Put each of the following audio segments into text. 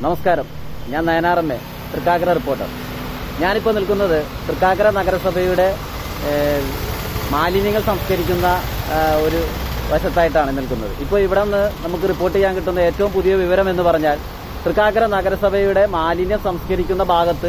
നമസ്കാരം ഞാൻ നയനാറമ്മ തൃക്കാക്കര റിപ്പോർട്ടർ ഞാനിപ്പോൾ നിൽക്കുന്നത് തൃക്കാക്കര നഗരസഭയുടെ ഏഹ്, മാലിന്യങ്ങൾ സംസ്കരിക്കുന്ന ആ, ഒരു വശത്തായിട്ടാണ് നിൽക്കുന്നത് ഇപ്പോൾ ഇവിടെ നിന്ന് നമുക്ക് റിപ്പോർട്ട് ചെയ്യാൻ കിട്ടുന്ന ഏറ്റവും പുതിയ വിവരം എന്ന് പറഞ്ഞാൽ തൃക്കാക്കര നഗരസഭയുടെ മാലിന്യം സംസ്കരിക്കുന്ന ഭാഗത്ത്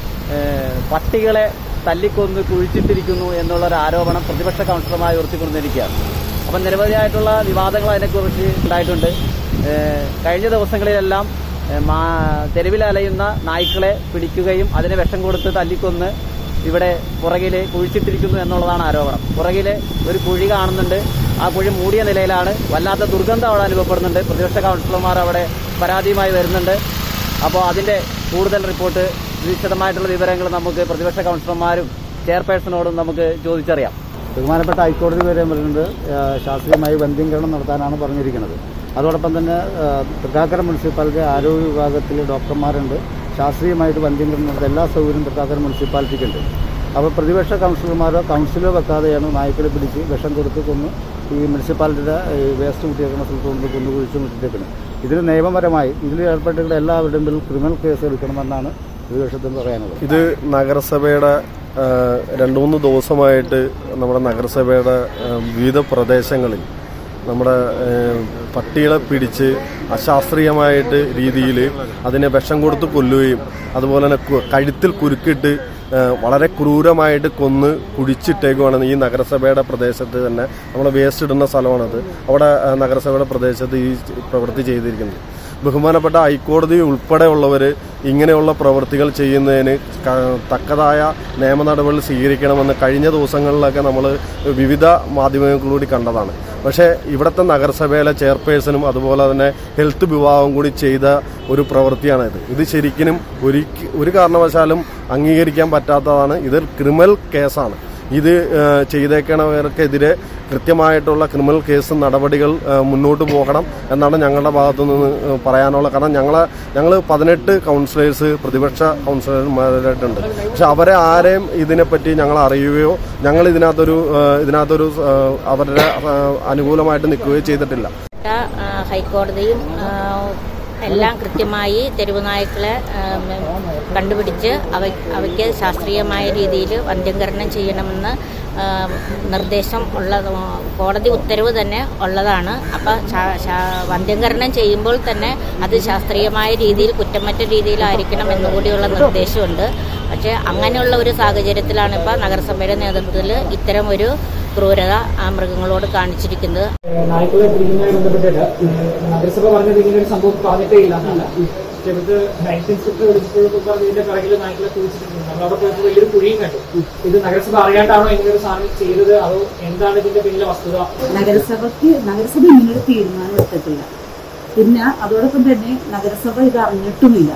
ഏഹ്, പട്ടികളെ തല്ലിക്കൊന്ന് കുഴിച്ചിട്ടിരിക്കുന്നു എന്നുള്ള ഒരു ആരോപണം പ്രതിപക്ഷ കൗൺസിലർമായി ഉയർത്തിക്കൊണ്ടിരിക്കുകയാണ് അപ്പം നിരവധിയായിട്ടുള്ള വിവാദങ്ങൾ അതിനെക്കുറിച്ച് ഉണ്ടായിട്ടുണ്ട് ഏഹ് കഴിഞ്ഞ ദിവസങ്ങളിലെല്ലാം ഏഹ് മാ- തെരുവിൽ അലയുന്ന നായ്ക്കളെ പിടിക്കുകയും അതിന് വിഷം കൊടുത്ത് തല്ലിക്കൊന്ന് ഇവിടെ പുറകില് കുഴിച്ചിട്ടിരിക്കുന്നു എന്നുള്ളതാണ് ആരോപണം പുറകില് ഒരു കുഴി കാണുന്നുണ്ട് ആ കുഴി മൂടിയ നിലയിലാണ് വല്ലാത്ത ദുർഗന്ധം അവിടെ അനുഭവപ്പെടുന്നുണ്ട് പ്രതിപക്ഷ കൗൺസിലർമാർ അവിടെ പരാതിയുമായി വരുന്നുണ്ട് അപ്പോൾ അതിന്റെ കൂടുതൽ റിപ്പോർട്ട് വിശദമായിട്ടുള്ള വിവരങ്ങൾ നമുക്ക് പ്രതിപക്ഷ കൗൺസിലർമാരും ചെയർപേഴ്സണോടും നമുക്ക് ചോദിച്ചറിയാം ബഹുമാനപ്പെട്ട ഹൈക്കോടതി വരെ വരുന്നത് ശാസ്ത്രീയമായി ബന്ധ്യീകരണം നടത്താനാണ് പറഞ്ഞിരിക്കുന്നത് അതോടൊപ്പം തന്നെ ആ, തൃക്കാക്കര മുനിസിപ്പാലിറ്റി ആരോഗ്യ വിഭാഗത്തിൽ ഡോക്ടർമാരുണ്ട് ശാസ്ത്രീയമായിട്ട് ബന്ധ്യീകരണം നടത്തുന്ന എല്ലാ സൗകര്യവും തൃക്കാക്കര മുനിസിപ്പാലിറ്റിക്കുണ്ട് അപ്പോൾ പ്രതിപക്ഷ കൗൺസിലർമാരോ കൗൺസിലോ വെക്കാതെയാണ് നായ്ക്കളെ പിടിച്ച് വിഷം കൊടുത്ത് കൊന്ന് ഈ മുനിസിപ്പാലിറ്റിയുടെ ഈ വേസ്റ്റ് കുട്ടിയേക്കുന്ന സ്ഥലത്ത് കൊണ്ട് കൊന്നു കുഴിച്ചു വിട്ടിട്ടേക്കുന്നത് ഇതിന് നിയമപരമായി ഇതിൽ ഏർപ്പെട്ടിട്ടുള്ള എല്ലാവരുടെയും പേരിൽ ക്രിമിനൽ കേസ് എടുക്കണമെന്നാണ് പ്രതിപക്ഷത്തിന് പറയാനുള്ളത് ഇത് നഗരസഭയുടെ ആ, രണ്ട് മൂന്ന് ദിവസമായിട്ട് നമ്മുടെ നഗരസഭയുടെ ആ, വിവിധ പ്രദേശങ്ങളിൽ നമ്മുടെ ആ, പട്ടികളെ പിടിച്ച് അശാസ്ത്രീയമായിട്ട് രീതിയിൽ അതിനെ വിഷം കൊടുത്ത് കൊല്ലുകയും അതുപോലെ തന്നെ കു- കഴുത്തിൽ കുരുക്കിട്ട് ആ, വളരെ ക്രൂരമായിട്ട് കൊന്ന് കുഴിച്ചിട്ടേക്കുവാണ് ഈ നഗരസഭയുടെ പ്രദേശത്ത് തന്നെ നമ്മൾ വേസ്റ്റ് ഇടുന്ന സ്ഥലമാണത് അവിടെ ആ, നഗരസഭയുടെ പ്രദേശത്ത് ഈ പ്രവൃത്തി ചെയ്തിരിക്കുന്നത് ബഹുമാനപ്പെട്ട ഹൈക്കോടതി ഉൾപ്പെടെയുള്ളവർ ഇങ്ങനെയുള്ള പ്രവൃത്തികൾ ചെയ്യുന്നതിന് ക- തക്കതായ നിയമ നടപടികൾ സ്വീകരിക്കണമെന്ന് കഴിഞ്ഞ ദിവസങ്ങളിലൊക്കെ നമ്മൾ വിവിധ മാധ്യമങ്ങളിലൂടെ കണ്ടതാണ് പക്ഷേ ഇവിടുത്തെ നഗരസഭയിലെ ചെയർപേഴ്സണും അതുപോലെ തന്നെ ഹെൽത്ത് വിഭാഗം കൂടി ചെയ്ത ഒരു പ്രവൃത്തിയാണിത് ഇത് ശരിക്കും ഒരു ഒരു കാരണവശാലും അംഗീകരിക്കാൻ പറ്റാത്തതാണ് ഇത് ക്രിമിനൽ കേസാണ് ഇത് ഏഹ്, ചെയ്തേക്കണവർക്കെതിരെ കൃത്യമായിട്ടുള്ള ക്രിമിനൽ കേസ് നടപടികൾ ഏഹ്, മുന്നോട്ട് പോകണം എന്നാണ് ഞങ്ങളുടെ ഭാഗത്തു നിന്ന് ഏഹ്, പറയാനുള്ള കാരണം ഞങ്ങളെ ഞങ്ങൾ പതിനെട്ട് കൗൺസിലേഴ്സ് പ്രതിപക്ഷ കൗൺസിലർമാരായിട്ടുണ്ട് പക്ഷെ അവരെ ആരെയും ഇതിനെപ്പറ്റി ഞങ്ങൾ അറിയുകയോ ഞങ്ങൾ ഇതിനകത്തൊരു ഏഹ്, ഇതിനകത്തൊരു ഏഹ്, അവരുടെ ഏഹ്, അനുകൂലമായിട്ട് നിൽക്കുകയോ ചെയ്തിട്ടില്ല ആ, ഹൈക്കോടതിയും ആ, എല്ലാം കൃത്യമായി തെരുവ് നായ്ക്കളെ ആ, കണ്ടുപിടിച്ച് അവ അവയ്ക്ക് ശാസ്ത്രീയമായ രീതിയിൽ വന്ധ്യംകരണം ചെയ്യണമെന്ന് ആ, നിർദ്ദേശം ഉള്ള കോടതി ഉത്തരവ് തന്നെ ഉള്ളതാണ് അപ്പം വന്ധ്യംകരണം ചെയ്യുമ്പോൾ തന്നെ അത് ശാസ്ത്രീയമായ രീതിയിൽ കുറ്റമറ്റ രീതിയിലായിരിക്കണം എന്നുകൂടിയുള്ള നിർദ്ദേശമുണ്ട് പക്ഷേ അങ്ങനെയുള്ള ഒരു സാഹചര്യത്തിലാണ് ഇപ്പോൾ നഗരസഭയുടെ നേതൃത്വത്തിൽ ഇത്തരം ഒരു ക്രൂരത ആ മൃഗങ്ങളോട് കാണിച്ചിരിക്കുന്നത് നായ്ക്കളെ പിടിക്കുന്നതുമായി ബന്ധപ്പെട്ടിട്ട് നഗരസഭ പറഞ്ഞത് ഇങ്ങനെ ഒരു സംഭവം പറഞ്ഞിട്ടേ ഇല്ല എന്നല്ല പക്ഷെ ഇവിടുത്തെ ഹെൽത്ത് ഇൻസ്പെക്ടർ വിളിച്ചപ്പോഴൊക്കെ പറഞ്ഞു ഇതിന്റെ പിറകിൽ നായ്ക്കളെ കുഴിച്ചിട്ടുണ്ട് നമ്മൾ അവിടെ പോയപ്പോൾ വലിയൊരു കുഴിയും കണ്ടു ഇത് നഗരസഭ അറിയാണ്ടാണോ ഇങ്ങനെ ഒരു സാധനം ചെയ്തത് അതോ എന്താണ് ഇതിന്റെ പിന്നിലെ വസ്തുത നഗരസഭയ്ക്ക് നഗരസഭ ഇങ്ങനൊരു തീരുമാനം എടുത്തിട്ടില്ല പിന്നെ അതോടൊപ്പം തന്നെ നഗരസഭ ഇത് അറിഞ്ഞിട്ടുമില്ല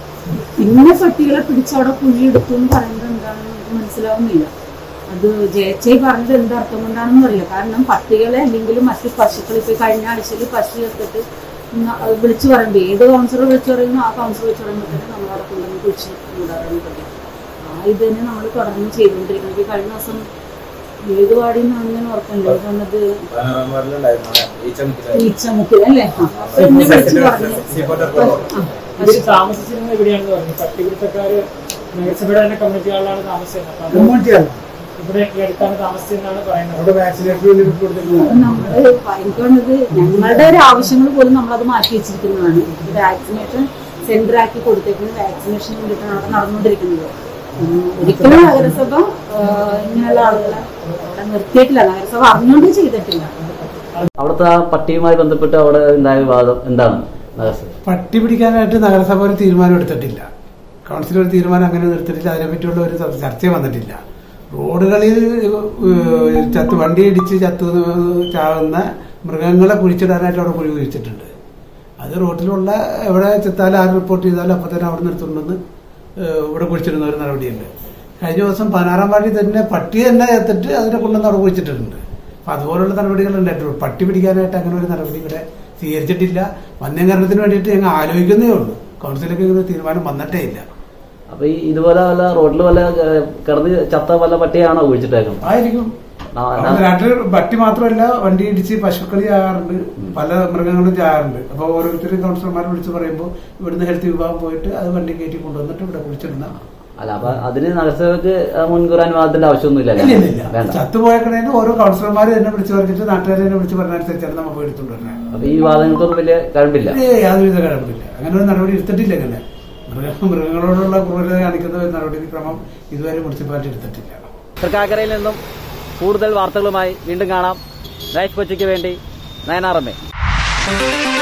പിന്നെ പട്ടികളെ പിടിച്ച് അവിടെ കുഴിയെടുത്തു എന്ന് പറയുന്നത് എന്താണെന്ന് നമുക്ക് മനസ്സിലാവുന്നില്ല അത് ജയച്ചേ പറഞ്ഞത് എന്തർത്ഥം കൊണ്ടാണെന്ന് അറിയില്ല കാരണം പട്ടികളെ അല്ലെങ്കിലും മറ്റു പശുക്കൾ ഇപ്പൊ കഴിഞ്ഞ ആഴ്ചയിൽ പശു എടുത്തിട്ട് ന- അത് വിളിച്ചു പറയുമ്പോൾ ഏത് കൗൺസിലർ വിളിച്ചു പറയുന്നു ആ കൗൺസിലർ വിളിച്ചു പറയുമ്പോൾ തന്നെ നമ്മളവിടെ കൊണ്ടുവന്ന് കുഴിച്ച് കൂടാറാണ് പറ്റും ആ ഇത് തന്നെ നമ്മൾ തുടർന്ന് ചെയ്തുകൊണ്ടിരിക്കുന്നത് ഈ കഴിഞ്ഞ ദിവസം ഏത് വാടിന്നാണ് ഞാൻ ഓർക്കണ്ടത് വന്നത് ഈച്ചമുക്കിലല്ലേ ആ അപ്പൊ എന്നെ വിളിച്ച് പറഞ്ഞു ആ, ഇവര് താമസിച്ചിരുന്നത് ഇവിടെയാണെന്ന് പറഞ്ഞു പട്ടിപിടുത്തക്കാര് നഗരസഭയുടെ തന്നെ കമ്മിറ്റികളിലാണ് താമസിച്ചത് അപ്പൊ ഇവിടെ ഈ അടുത്താണ് താമസിച്ചതെന്നാണ് പറയുന്നത് അപ്പൊ നമ്മള് പറയുന്നത് ഞങ്ങളുടെ ഒരു ആവശ്യങ്ങൾ പോലും നമ്മളത് മാറ്റി വെച്ചിരിക്കുന്നതാണ് വാക്സിനേഷൻ സെന്റർ ആക്കി കൊടുത്തേക്കുന്നത് വാക്സിനേഷൻ വേണ്ടിയിട്ടാണ് അവിടെ നടന്നുകൊണ്ടിരിക്കുന്നത് ഉം, ഒരിക്കലും നഗരസഭ ആ, ഇങ്ങനെയുള്ള ആളുകളെ അവിടെ നിർത്തിയിട്ടില്ല നഗരസഭ അറിഞ്ഞുകൊണ്ട് ചെയ്തിട്ടില്ല അവിടുത്തെ ആ പട്ടിയുമായി ബന്ധപ്പെട്ട് അവിടെ ഉണ്ടായ വിവാദം എന്താണ് നഗരസഭ പട്ടി പിടിക്കാനായിട്ട് നഗരസഭ ഒരു തീരുമാനം എടുത്തിട്ടില്ല കൗൺസിൽ ഒരു തീരുമാനം അങ്ങനെ എടുത്തിട്ടില്ല അതിനെപ്പറ്റിയുള്ള ഒരു ചർച്ച- ചർച്ച വന്നിട്ടില്ല റോഡുകളിൽ ഏഹ്, ചത്ത് വണ്ടി ഇടിച്ച് ചത്ത് ചാവുന്ന മൃഗങ്ങളെ കുഴിച്ചിടാനായിട്ട് അവിടെ കുഴി കുഴിച്ചിട്ടുണ്ട് അത് റോട്ടിലുള്ള എവിടെ ചെത്താലും ആര് റിപ്പോർട്ട് ചെയ്താലും അപ്പം തന്നെ അവിടെ നിർത്തുണ്ടെന്ന് ഇവിടെ കുഴിച്ചിടുന്ന ഒരു നടപടിയുണ്ട് കഴിഞ്ഞ ദിവസം പതിനാറാം വാർഡിൽ തന്നെ പട്ടി തന്നെ എത്തിട്ട് അതിനെ കൊണ്ടുവന്ന് അവിടെ കുഴിച്ചിട്ടുണ്ട് അപ്പൊ അതുപോലുള്ള നടപടികൾ ഉണ്ടായിട്ടുള്ളൂ പട്ടി പിടിക്കാനായിട്ട് അങ്ങനെ ഒരു നടപടി ഇവിടെ സ്വീകരിച്ചിട്ടില്ല വന്യകരണത്തിന് വേണ്ടിയിട്ട് ഞങ്ങൾ ആലോചിക്കുന്നേ ഉള്ളൂ കൗൺസിലൊക്കെ ഇങ്ങനെ ഒരു തീരുമാനം വന്നിട്ടേ ഇല്ല അപ്പൊ ഈ ഇതുപോലെ വല്ല റോഡിൽ വല്ല ഏഹ്, കിടന്ന് ചത്ത വല്ല പട്ടിയാണോ കുഴിച്ചിട്ടേക്കുന്നത് ആയിരിക്കും ആ, നമ്മുടെ നാട്ടിൽ പട്ടി മാത്രമല്ല വണ്ടി ഇടിച്ച് പശുക്കൾ ചാകാറുണ്ട് പല മൃഗങ്ങളും ചാകാറുണ്ട് അപ്പൊ ഓരോരുത്തരും കൗൺസിലർമാർ വിളിച്ച് പറയുമ്പോൾ ഇവിടുന്ന് ഹെൽത്ത് വിഭാഗം പോയിട്ട് അത് വണ്ടി കയറ്റി കൊണ്ടുവന്നിട്ട് ഇവിടെ കുളിച്ചിടുന്ന അല്ല അപ്പൊ അതിന് നഗരസഭയ്ക്ക് മുൻകൂർ അനുവാദത്തിന്റെ ആവശ്യമൊന്നുമില്ലല്ലോ ഇല്ല ഇല്ല വേണ്ട ചത്തുപോയക്കണേന് ഓരോ കൗൺസിലർമാർ തന്നെ വിളിച്ചു പറഞ്ഞിട്ട് നാട്ടുകാരെ തന്നെ വിളിച്ച് പറഞ്ഞനുസരിച്ചാണ് നമ്മൾ പോയി എടുത്തുകൊണ്ടിരുന്നത് അപ്പൊ ഈ വാദങ്ങൾക്കൊന്നും വലിയ കഴിവില്ല ഏ യാതൊരുവിധ കിഴപ്പില്ല അങ്ങനെ ഒരു നടപടി എടുത്തിട്ടില്ല അങ്ങനെ മൃഗ മൃഗങ്ങളോടുള്ള ക്രൂരത കാണിക്കുന്ന ഒരു നടപടി ക്രമം ഇതുവരെ മുനിസിപ്പാലിറ്റി എടുത്തിട്ടില്ല തൃക്കാക്കരയിൽ നിന്നും കൂടുതൽ വാർത്തകളുമായി വീണ്ടും കാണാം ലൈഫ് കൊച്ചിക്ക് വേണ്ടി നയനാറമ്മേ